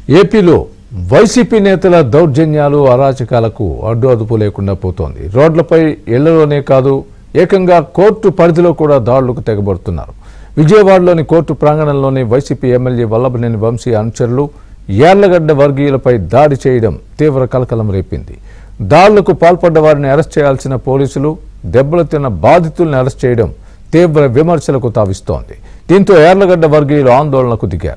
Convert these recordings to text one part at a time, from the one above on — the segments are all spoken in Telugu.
ఏపీలో వైసీపీ నేతల దౌర్జన్యాలు అరాచకాలకు అడ్డు అదుపు లేకుండా పోతోంది రోడ్లపై ఇళ్లలోనే కాదు ఏకంగా కోర్టు పరిధిలో కూడా దాడులకు తెగబడుతున్నారు విజయవాడలోని కోర్టు ప్రాంగణంలోని వైసీపీ ఎమ్మెల్యే వల్లభనేని వంశీ అనుచరులు యార్లగడ్డ వర్గీయులపై దాడి చేయడం తీవ్ర కలకలం రేపింది దాడులకు పాల్పడ్డ వారిని అరెస్ట్ చేయాల్సిన పోలీసులు దెబ్బలు తిన్న బాధితుల్ని అరెస్ట్ చేయడం తీవ్ర విమర్శలకు తావిస్తోంది దీంతో యార్లగడ్డ వర్గీయులు ఆందోళనకు దిగారు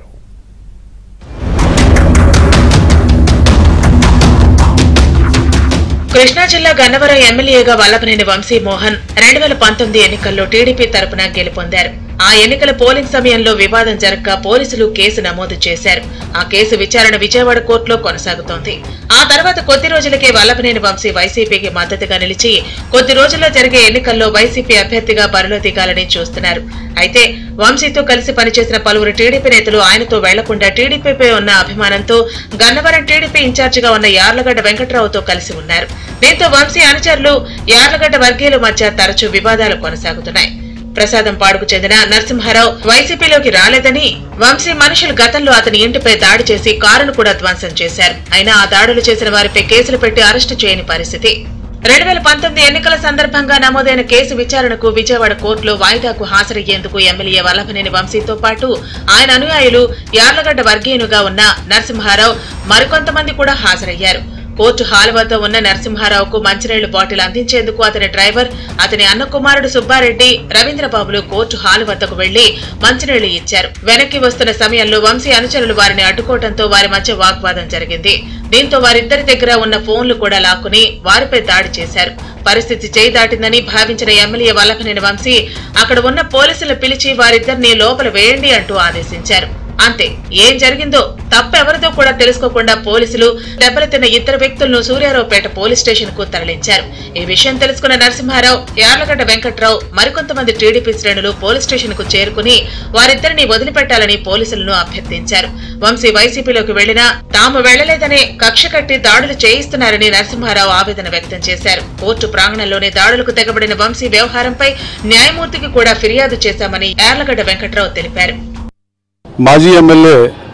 కృష్ణా జిల్లా గన్నవరం ఎమ్మెల్యేగా వల్లభనేని వంశీ మోహన్ రెండు వేల పంతొమ్మిది ఎన్నికల్లో టీడీపీ తరపున గెలుపొందారు ఆ ఎన్నికల పోలింగ్ సమయంలో వివాదం జరగక పోలీసులు కేసు నమోదు చేశారు ఆ కేసు విచారణ విజయవాడ కోర్టులో కొనసాగుతోంది ఆ తర్వాత కొద్ది రోజులకే వల్లభనేని వంశీ వైసీపీకి మద్దతుగా నిలిచి కొద్ది రోజుల్లో జరిగే ఎన్నికల్లో వైసీపీ అభ్యర్థిగా బరిలో దిగాలని చూస్తున్నారు అయితే వంశీతో కలిసి పనిచేసిన పలువురు టీడీపీ నేతలు ఆయనతో వెళ్లకుండా టీడీపీపై ఉన్న అభిమానంతో గన్నవరం టీడీపీ ఇన్ఛార్జిగా ఉన్న యార్లగడ్డ వెంకట్రావుతో కలిసి ఉన్నారు దీంతో వంశీ అనుచరులు యార్లగడ్డ వర్గీయుల మధ్య తరచూ వివాదాలు కొనసాగుతున్నాయి ప్రసాదం పాడుకు చెందిన నరసింహారావు వైసీపీలోకి రాలేదని వంశీ మనుషులు గతంలో అతని ఇంటిపై దాడి చేసి కారును కూడా ధ్వంసం చేశారు అయినా ఆ దాడులు చేసిన వారిపై కేసులు పెట్టి అరెస్టు చేయని పరిస్థితి రెండు వేల పంతొమ్మిది ఎన్నికల సందర్భంగా నమోదైన కేసు విచారణకు విజయవాడ కోర్టులో వాయిదాకు హాజరయ్యేందుకు ఎమ్మెల్యే వల్లభనేని వంశీతో పాటు ఆయన అనుయాయులు యార్లగడ్డ వర్గీయునుగా ఉన్న నరసింహారావు మరికొంతమంది కూడా హాజరయ్యారు కోర్టు హాల్ వద్ద ఉన్న నరసింహారావుకు మంచినీళ్లు బాటిల్ అందించేందుకు అతని డ్రైవర్ అతని అన్న కుమారుడు సుబ్బారెడ్డి రవీంద్రబాబులు కోర్టు హాల్ వద్దకు వెళ్లి మంచినీళ్లు ఇచ్చారు వెనక్కి వస్తున్న సమయంలో వంశీ అనుచరులు వారిని అడ్డుకోవడంతో వారి మధ్య వాగ్వాదం జరిగింది దీంతో వారిద్దరి దగ్గర ఉన్న ఫోన్లు కూడా లాక్కుని వారిపై దాడి చేశారు పరిస్థితి చేయి దాటిందని భావించిన ఎమ్మెల్యే వల్లభనేని వంశీ అక్కడ ఉన్న పోలీసులు పిలిచి వారిద్దరిని లోపల వేయండి అంటూ ఆదేశించారు అంతే ఏం జరిగిందో తప్పెవరిదో కూడా తెలుసుకోకుండా పోలీసులు దెబ్బలు తిన్న ఇద్దరు వ్యక్తులను సూర్యారావుపేట పోలీస్ స్టేషన్ కు తరలించారు ఈ విషయం తెలుసుకున్న నరసింహారావు యార్లగడ్డ వెంకట్రావు మరికొంతమంది టీడీపీ శ్రేణులు పోలీస్ స్టేషన్ కు చేరుకుని వారిద్దరిని వదిలిపెట్టాలని పోలీసులను అభ్యర్థించారు వంశీ వైసీపీలోకి వెళ్లినా తాము వెళ్లలేదనే కక్ష కట్టి దాడులు చేయిస్తున్నారని నరసింహారావు ఆవేదన వ్యక్తం చేశారు కోర్టు ప్రాంగణంలోనే దాడులకు తెగబడిన వంశీ వ్యవహారంపై న్యాయమూర్తికి కూడా ఫిర్యాదు చేశామని యార్లగడ్డ వెంకట్రావు తెలిపారు మాజీ ఎమ్మెల్యే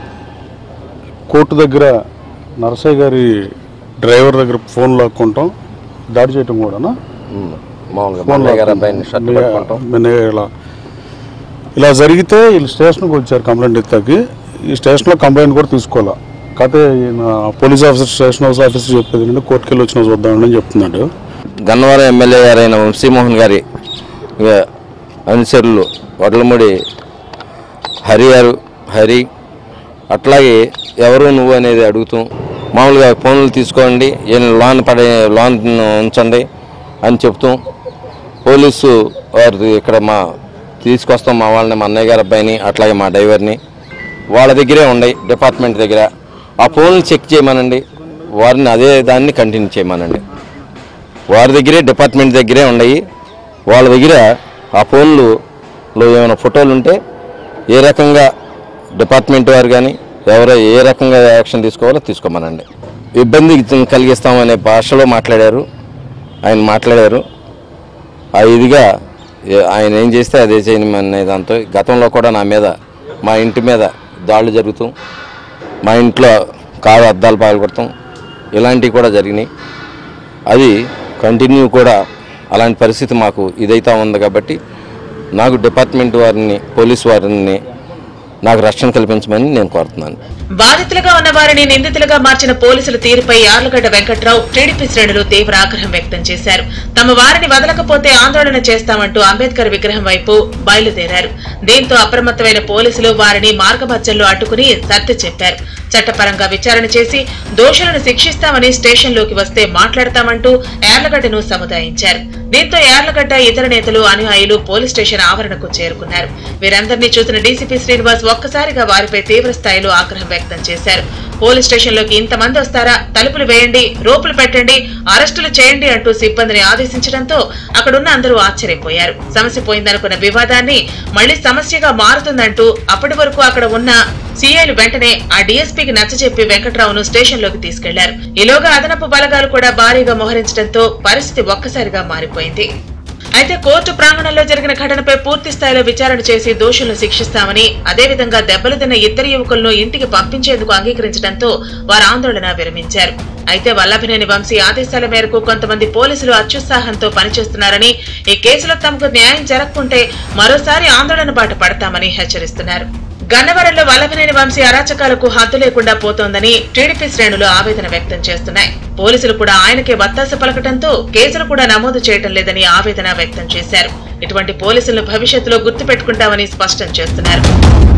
కోర్టు దగ్గర నరసయ్య గారి డ్రైవర్ దగ్గర ఫోన్ లాక్కుంటాం దాడి చేయటం కూడానా మామూలుగా ఫోన్ మల్లయ్య గారి అబ్బాయిని షర్ట్ పట్టుకుంటాం లాక్కుంటాం ఇలా ఇలా జరిగితే వీళ్ళు స్టేషన్కి వచ్చారు కంప్లైంట్ ఎత్తాకి ఈ స్టేషన్లో కంప్లైంట్ కూడా తీసుకోవాలా కాకపోతే ఈయన police officer station house officer చెప్పేది ఏంటంటే కోర్టుకి వెళ్ళి వచ్చిన చూద్దామని చెప్తున్నాడు గన్నవరం ఎమ్మెల్యే గారైన వంశీమోహన్ గారి ఇక అనుచరులు వడ్లముడి హరి గారు హరి అట్లాగే ఎవరు నువ్వు అనేది అడుగుతూ మామూలుగా ఫోన్లు తీసుకోండి ఈయన లోన్ పడే లోన్ ఉంచండి అని చెప్తూ పోలీసు వారు ఇక్కడ మా తీసుకొస్తాం మా వాళ్ళని మా అన్నయ్య గారి అబ్బాయిని అట్లాగే మా డ్రైవర్ని వాళ్ళ దగ్గరే ఉన్నాయి డిపార్ట్మెంట్ దగ్గర ఆ ఫోన్లు చెక్ చేయమనండి వారిని అదే దాన్ని కంటిన్యూ చేయమనండి వారి దగ్గరే డిపార్ట్మెంట్ దగ్గరే ఉన్నాయి వాళ్ళ దగ్గర ఆ ఫోన్లు లో ఏమైనా ఫోటోలు ఉంటే ఏ రకంగా డిపార్ట్మెంట్ వారు కానీ ఎవరో ఏ రకంగా యాక్షన్ తీసుకోవాలో తీసుకోమనండి ఇబ్బంది కలిగిస్తామనే భాషలో మాట్లాడారు ఆయన మాట్లాడారు ఆ ఇదిగా ఏ- ఆయన ఏం చేస్తే అదే చేయమనే దాంతో గతంలో కూడా నా మీద మా ఇంటి మీద దాడులు జరుగుతూ మా ఇంట్లో కారు అద్దాలు పగలగొడతాం ఇలాంటివి కూడా జరిగినాయి అది కంటిన్యూ కూడా అలాంటి పరిస్థితి మాకు ఇదైతా ఉంది కాబట్టి నాకు డిపార్ట్మెంట్ వారిని పోలీస్ వారిని నాకు రక్షణ కల్పించమని నేను కోరుతున్నాను బాధితులుగా ఉన్న వారిని నిందితులుగా మార్చిన పోలీసుల తీరుపై యార్లగడ్డ వెంకట్రావు టీడీపీ శ్రేణులు తీవ్ర ఆగ్రహం వ్యక్తం చేశారు తమ వారిని వదలకపోతే ఆందోళన చేస్తామంటూ అంబేద్కర్ విగ్రహం వైపు బయలుదేరారు దీంతో అప్రమత్తమైన పోలీసులు వారిని మార్గమధ్యంలో అడ్డుకుని సర్ది చెప్పారు చట్టపరంగా విచారణ చేసి దోషులను శిక్షిస్తామని స్టేషన్లోకి వస్తే మాట్లాడతామంటూ యార్లగడ్డను సముదాయించారు దీంతో యార్లగడ్డ ఇతర నేతలు అనుయాయులు పోలీస్ స్టేషన్ ఆవరణకు చేరుకున్నారు వీరందరినీ చూసిన డీసీపీ శ్రీనివాస్ ఒక్కసారిగా వారిపై తీవ్ర స్థాయిలో ఆగ్రహం వ్యక్తం చేశారు పోలీస్ స్టేషన్లోకి ఇంతమంది వస్తారా తలుపులు వేయండి రోపులు పెట్టండి అరెస్టులు చేయండి అంటూ సిబ్బందిని ఆదేశించడంతో అక్కడున్న అందరూ ఆశ్చర్యపోయారు సమస్య పోయిందనుకున్న వివాదాన్ని మళ్లీ సమస్యగా మారుతుందంటూ అప్పటి వరకు అక్కడ ఉన్న సీఐలు వెంటనే ఆ డీఎస్పీకి నచ్చజెప్పి వెంకట్రావును స్టేషన్లోకి తీసుకెళ్లారు ఈలోగా అదనపు బలగాలు కూడా భారీగా మోహరించడంతో పరిస్థితి ఒక్కసారిగా మారిపోయింది అయితే కోర్టు ప్రాంగణంలో జరిగిన ఘటనపై పూర్తి స్థాయిలో విచారణ చేసి దోషులను శిక్షిస్తామని అదేవిధంగా దెబ్బలు తిన్న ఇద్దరు యువకులను ఇంటికి పంపించేందుకు అంగీకరించడంతో వారు ఆందోళన విరమించారు అయితే వల్లభనేని వంశీ ఆదేశాల మేరకు కొంతమంది పోలీసులు అత్యుత్సాహంతో పనిచేస్తున్నారని ఈ కేసులో తమకు న్యాయం జరగకుంటే మరోసారి ఆందోళన బాట పడతామని హెచ్చరిస్తున్నారు గన్నవరంలో వల్లభనేని వంశీ అరాచకాలకు హద్దు లేకుండా పోతోందని టీడీపీ శ్రేణులు ఆవేదన వ్యక్తం చేస్తున్నాయి పోలీసులు కూడా ఆయనకే వత్తాస పలకటంతో కేసులు కూడా నమోదు చేయటం లేదని ఆవేదన వ్యక్తం చేశారు ఇటువంటి పోలీసులను భవిష్యత్తులో గుర్తుపెట్టుకుంటామని స్పష్టం చేస్తున్నారు